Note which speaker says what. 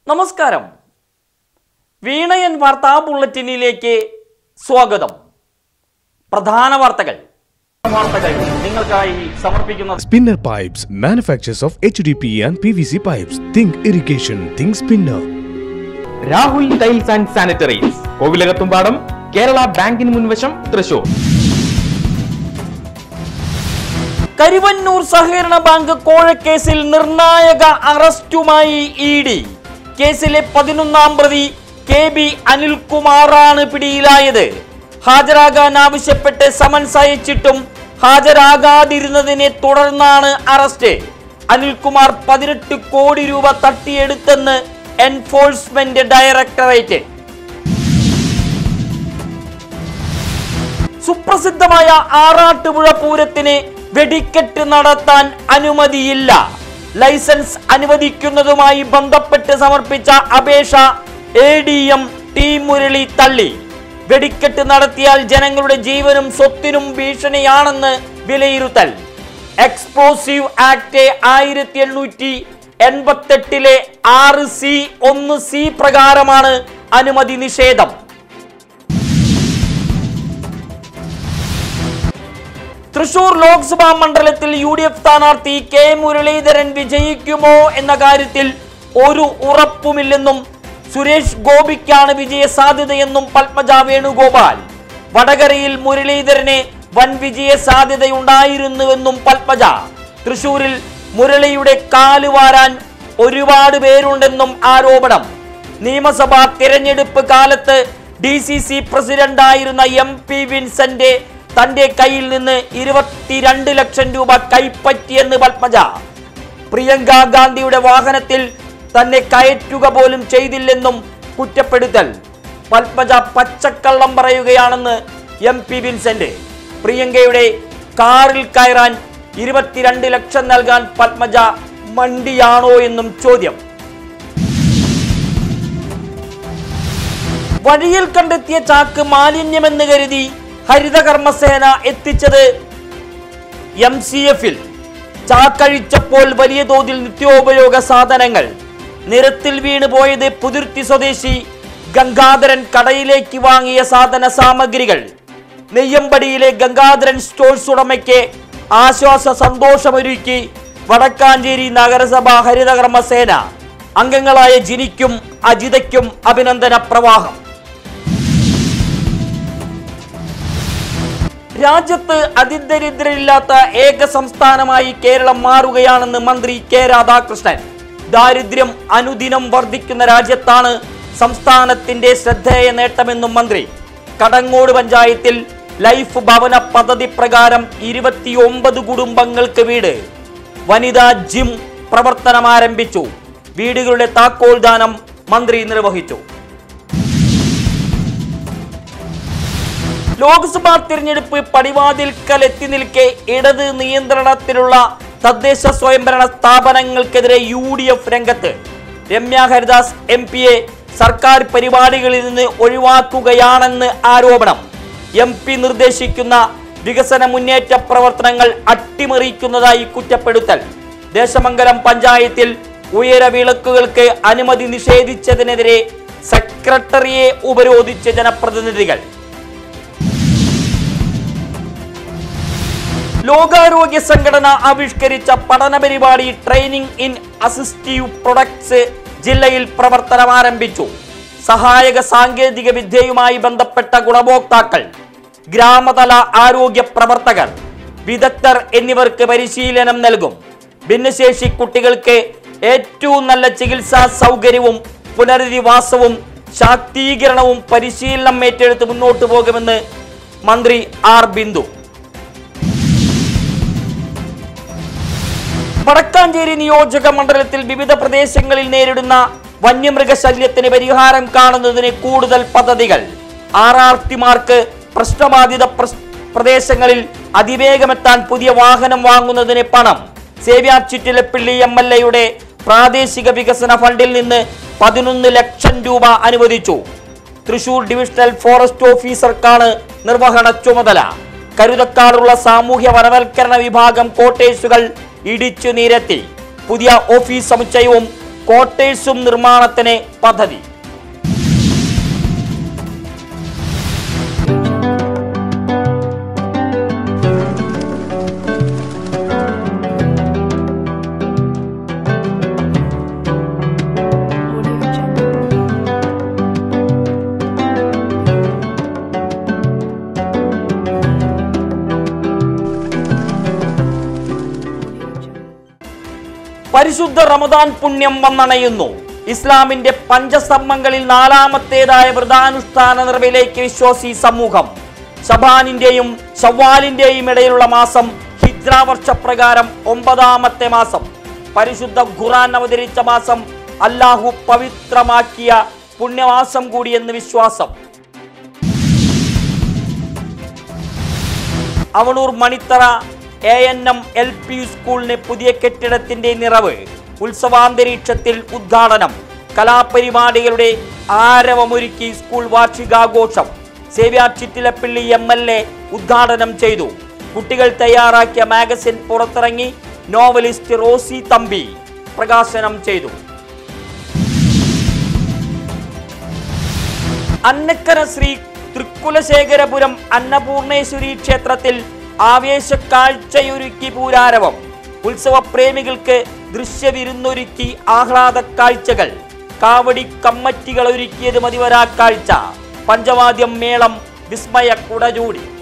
Speaker 1: നമസ്കാരം വീണയൻ വാർത്താ ബുള്ളറ്റിനിലേക്ക് സ്വാഗതം പ്രധാന വാർത്തകൾ വാർത്തകൾ നിങ്ങൾക്കായി സമർപ്പിക്കുന്നത്
Speaker 2: Spinner Pipes manufactures of HDP and PVC pipes. Think irrigation, think spinner.
Speaker 3: Rahul tiles and sanitaries Kovilakathumpadam Kerala ബാങ്കിന് മുൻവശം തൃശൂർ
Speaker 1: കരുവന്നൂർ സഹകരണ ബാങ്ക് കോഴക്കേസിൽ നിർണായക അറസ്റ്റുമായി ഇ ഡി കേസിലെ പതിനൊന്നാം പ്രതി കെ ബി അനിൽകുമാറാണ് പിടിയിലായത് ഹാജരാകാൻ ആവശ്യപ്പെട്ട് സമൻസ് അയച്ചിട്ടും ഹാജരാകാതിരുന്നതിനെ തുടർന്നാണ് അറസ്റ്റ് അനിൽകുമാർ പതിനെട്ട് കോടി രൂപ തട്ടിയെടുത്തെന്ന് എൻഫോഴ്സ്മെന്റ് ഡയറക്ടറേറ്റ് സുപ്രസിദ്ധമായ ആറാട്ടുപുഴ പൂരത്തിന് വെടിക്കെട്ട് നടത്താൻ അനുമതിയില്ല ലൈസൻസ് അനുവദിക്കുന്നതുമായി ബന്ധപ്പെട്ട് സമർപ്പിച്ച അപേക്ഷ A D M T Murali തള്ളി വെടിക്കെട്ട് നടത്തിയാൽ ജനങ്ങളുടെ ജീവനും സ്വത്തിനും ഭീഷണിയാണെന്ന് വിലയിരുത്തൽ എക്സ്പ്ലോസീവ് ആക്ട് ആയിരത്തി എണ്ണൂറ്റി എൺപത്തെട്ടിലെ ആറ് സി ഒന്ന് സി പ്രകാരമാണ് അനുമതി നിഷേധം തൃശൂർ ലോക്സഭാ മണ്ഡലത്തിൽ യു ഡി എഫ് സ്ഥാനാർത്ഥി കെ മുരളീധരൻ വിജയിക്കുമോ എന്ന കാര്യത്തിൽ ഒരു ഉറപ്പുമില്ലെന്നും സുരേഷ് ഗോപിക്കാണ് വിജയ സാധ്യതയെന്നും പത്മജ വേണുഗോപാൽ വടകരയിൽ മുരളീധരന് വൻ വിജയ സാധ്യതയുണ്ടായിരുന്നുവെന്നും പത്മജ തൃശൂരിൽ മുരളിയുടെ കാല് വാരാൻ ഒരുപാട് പേരുണ്ടെന്നും ആരോപണം നിയമസഭാ തിരഞ്ഞെടുപ്പ് കാലത്ത് ഡി സി സി പ്രസിഡന്റായിരുന്ന എം പി വിൻസെന്റ് തന്റെ കയ്യിൽ നിന്ന് ഇരുപത്തിരണ്ട് ലക്ഷം രൂപ കൈപ്പറ്റിയെന്ന് പത്മജ പ്രിയങ്ക ഗാന്ധിയുടെ വാഹനത്തിൽ തന്നെ കയറ്റുക പോലും ചെയ്തില്ലെന്നും കുറ്റപ്പെടുത്തൽ പത്മജ പച്ചക്കള്ളം പറയുകയാണെന്ന് എം പി വിൻസെന്റ് പ്രിയങ്കയുടെ കാറിൽ കയറാൻ ഇരുപത്തിരണ്ട് ലക്ഷം നൽകാൻ പത്മജ മണ്ടിയാണോ എന്നും ചോദ്യം വഴിയിൽ കണ്ടെത്തിയ ചാക്ക് മാലിന്യമെന്ന് കരുതി ഹരിതകർമ്മസേന എത്തിച്ചത് എം സി എഫിൽ ചാക്കഴിച്ചപ്പോൾ വലിയ തോതിൽ നിത്യോപയോഗ സാധനങ്ങൾ നിരത്തിൽ വീണ് പോയത് പുതിർത്തി സ്വദേശി ഗംഗാധരൻ കടയിലേക്ക് വാങ്ങിയ സാധന സാമഗ്രികൾ നെയ്യമ്പടിയിലെ ഗംഗാധരൻ സ്റ്റോഴ്സ് ഉടമയ്ക്ക് ആശ്വാസ സന്തോഷമൊരുക്കി വടക്കാഞ്ചേരി നഗരസഭ ഹരിതകർമ്മസേന അംഗങ്ങളായ ജിനിക്കും അജിതയ്ക്കും അഭിനന്ദന പ്രവാഹം രാജ്യത്ത് അതിദരിദ്രരില്ലാത്ത ഏക സംസ്ഥാനമായി കേരളം മാറുകയാണെന്ന് മന്ത്രി കെ രാധാകൃഷ്ണൻ ദാരിദ്ര്യം അനുദിനം വർദ്ധിക്കുന്ന രാജ്യത്താണ് സംസ്ഥാനത്തിന്റെ ശ്രദ്ധേയ നേട്ടമെന്നും മന്ത്രി കടങ്ങോട് പഞ്ചായത്തിൽ ലൈഫ് ഭവന പദ്ധതി പ്രകാരം ഇരുപത്തിയൊമ്പത് കുടുംബങ്ങൾക്ക് വീട് വനിതാ ജിം പ്രവർത്തനം ആരംഭിച്ചു വീടുകളുടെ താക്കോൽ ദാനം മന്ത്രി നിർവഹിച്ചു ലോക്സഭാ തിരഞ്ഞെടുപ്പ് പടിവാതിൽക്കൽ എത്തി നിൽക്കെ ഇടത് നിയന്ത്രണത്തിലുള്ള തദ്ദേശ സ്വയംഭരണ സ്ഥാപനങ്ങൾക്കെതിരെ യു ഡി എഫ് രംഗത്ത് രമ്യ ഹരിദാസ് എം പിയെ സർക്കാർ പരിപാടികളിൽ നിന്ന് ഒഴിവാക്കുകയാണെന്ന് ആരോപണം എം പി നിർദ്ദേശിക്കുന്ന വികസന മുന്നേറ്റ പ്രവർത്തനങ്ങൾ അട്ടിമറിക്കുന്നതായി കുറ്റപ്പെടുത്തൽ ദേശമംഗലം പഞ്ചായത്തിൽ ഉയരവിളക്കുകൾക്ക് അനുമതി നിഷേധിച്ചതിനെതിരെ സെക്രട്ടറിയെ ഉപരോധിച്ച ജനപ്രതിനിധികൾ ലോകാരോഗ്യ സംഘടന ആവിഷ്കരിച്ച പഠന പരിപാടി ട്രെയിനിങ് ഇൻ അസിസ്റ്റീവ് പ്രൊഡക്ട്സ് ജില്ലയിൽ പ്രവർത്തനം ആരംഭിച്ചു സഹായക സാങ്കേതിക വിദ്യയുമായി ബന്ധപ്പെട്ട ഗുണഭോക്താക്കൾ ഗ്രാമതല ആരോഗ്യ പ്രവർത്തകർ വിദഗ്ധർ എന്നിവർക്ക് പരിശീലനം നൽകും ഭിന്നശേഷി കുട്ടികൾക്ക് ഏറ്റവും നല്ല ചികിത്സാ സൗകര്യവും പുനരധിവാസവും ശാക്തീകരണവും പരിശീലനം ഏറ്റെടുത്ത് മുന്നോട്ടു പോകുമെന്ന് മന്ത്രി ആർ ബിന്ദു വടക്കാഞ്ചേരി നിയോജക മണ്ഡലത്തിൽ വിവിധ പ്രദേശങ്ങളിൽ നേരിടുന്ന വന്യമൃഗശല്യത്തിന് പരിഹാരം കാണുന്നതിന് കൂടുതൽ പദ്ധതികൾ ആർ ആർ ടിമാർക്ക് പ്രശ്നബാധിത പ്രസ്- പ്രദേശങ്ങളിൽ അതിവേഗമെത്താൻ പുതിയ വാഹനം വാങ്ങുന്നതിന് പണം സേവ്യാർ ചിറ്റിലപ്പിള്ളി എം എൽ എയുടെ പ്രാദേശിക വികസന ഫണ്ടിൽ നിന്ന് പതിനൊന്ന് ലക്ഷം രൂപ അനുവദിച്ചു തൃശൂർ ഡിവിഷണൽ ഫോറസ്റ്റ് ഓഫീസർക്കാണ് നിർവഹണ ചുമതല കരുതക്കാടുള്ള സാമൂഹ്യ വനവൽക്കരണ വിഭാഗം കോട്ടേഴ്സുകൾ ഇടിച്ചു നിരത്തി പുതിയ ഓഫീസ് സമുച്ചയവും ക്വാർട്ടേഴ്സും നിർമ്മാണത്തിന് പദ്ധതി
Speaker 4: Audio Jungle. Audio Jungle.
Speaker 1: പരിശുദ്ധ റമദാൻ പുണ്യം വന്നണയുന്നു ഇസ്ലാമിന്റെ പഞ്ചസ്തംഭങ്ങളിൽ നാലാമത്തേതായ വ്രതാനുഷ്ഠാന നിറവിലേക്ക് വിശ്വാസി സമൂഹം ഷബാനിന്റെയും ഷവ്വാലിന്റെയും ഇടയിലുള്ള മാസം ഹിജ്ര വർഷപ്രകാരം ഒമ്പതാമത്തെ മാസം പരിശുദ്ധ ഖുറാൻ അവതരിച്ച മാസം അല്ലാഹു പവിത്രമാക്കിയ പുണ്യമാസം കൂടിയെന്ന് വിശ്വാസം Avalur Manithara A N M L P സ്കൂളിന് പുതിയ കെട്ടിടത്തിന്റെ നിറവ് ഉത്സവാന്തരീക്ഷത്തിൽ ഉദ്ഘാടനം കലാപരിപാടികളുടെ ആരവമൊരുക്കി സ്കൂൾ വാർഷികാഘോഷം സേവ്യ ചിറ്റിലപ്പള്ളി എം എൽ എ ഉദ്ഘാടനം ചെയ്തു കുട്ടികൾ തയ്യാറാക്കിയ മാഗസിൻ പുറത്തിറങ്ങി നോവലിസ്റ്റ് റോസി തമ്പി പ്രകാശനം ചെയ്തു അന്നക്കര ശ്രീ തൃക്കുലശേഖരപുരം അന്നപൂർണേശ്വരി ക്ഷേത്രത്തിൽ ആവേശ കാഴ്ചയൊരുക്കി പൂരാരവം ഉത്സവ പ്രേമികൾക്ക് ദൃശ്യവിരുന്നൊരുക്കി ആഹ്ലാദ കാഴ്ചകൾ കാവടി കമ്മറ്റികൾ ഒരുക്കിയത് മതിവരാ കാഴ്ച പഞ്ചവാദ്യം മേളം വിസ്മയ കുടചൂടി